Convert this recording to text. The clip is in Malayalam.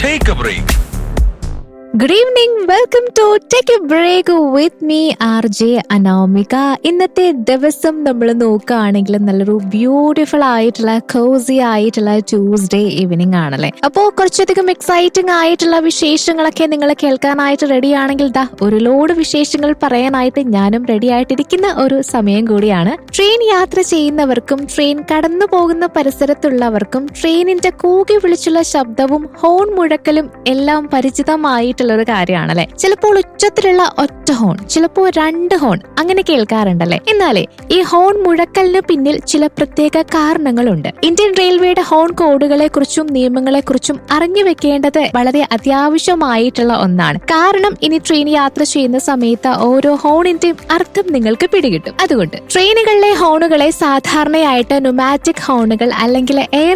take a break good evening welcome to take a break with me R J Anamika ഇന്നത്തെ ദിവസം നമ്മൾ നോക്കുകയാണെങ്കിൽ നല്ലൊരു ബ്യൂട്ടിഫുൾ ആയിട്ടുള്ള കോസി ആയിട്ടുള്ള ട്യൂസ്ഡേ ഈവനിങ് ആണല്ലേ അപ്പോൾ കുറച്ചധികം എക്സൈറ്റിംഗ് ആയിട്ടുള്ള വിശേഷങ്ങളൊക്കെ നിങ്ങൾ കേൾക്കാനായിട്ട് റെഡി ആണെങ്കിൽ ദാ ഒരു ലോഡ് വിശേഷങ്ങൾ പറയാനായിട്ട് ഞാനും റെഡി ആയിട്ടിരിക്കുന്ന ഒരു സമയം കൂടിയാണ് ട്രെയിൻ യാത്ര ചെയ്യുന്നവർക്കും ട്രെയിൻ കടന്നു പോകുന്ന പരിസരത്തുള്ളവർക്കും ട്രെയിനിന്റെ കൂകി വിളിച്ചുള്ള ശബ്ദവും ഹോൺ മുഴക്കലും എല്ലാം പരിചിതമായിട്ടുള്ള ഒരു കാര്യമാണല്ലേ ചിലപ്പോൾ ഉച്ചത്തിലുള്ള ഒറ്റ ഹോൺ ചിലപ്പോൾ രണ്ട് ഹോൺ അങ്ങനെ കേൾക്കാറുണ്ടല്ലേ എന്നാലേ ഈ ഹോൺ മുഴക്കലിന് പിന്നിൽ ചില പ്രത്യേക കാരണങ്ങളുണ്ട് ഇന്ത്യൻ റെയിൽവേയുടെ ഹോൺ കോഡുകളെ കുറിച്ചും നിയമങ്ങളെ കുറിച്ചും അറിഞ്ഞു വെക്കേണ്ടത് വളരെ അത്യാവശ്യമായിട്ടുള്ള ഒന്നാണ് കാരണം ഇനി ട്രെയിൻ യാത്ര ചെയ്യുന്ന സമയത്ത് ഓരോ ഹോണിന്റെയും അർത്ഥം നിങ്ങൾക്ക് പിടികിട്ടും അതുകൊണ്ട് ട്രെയിനുകളിലെ ഹോണുകളെ സാധാരണയായിട്ട് ന്യൂമാറ്റിക് ഹോണുകൾ അല്ലെങ്കിൽ എയർ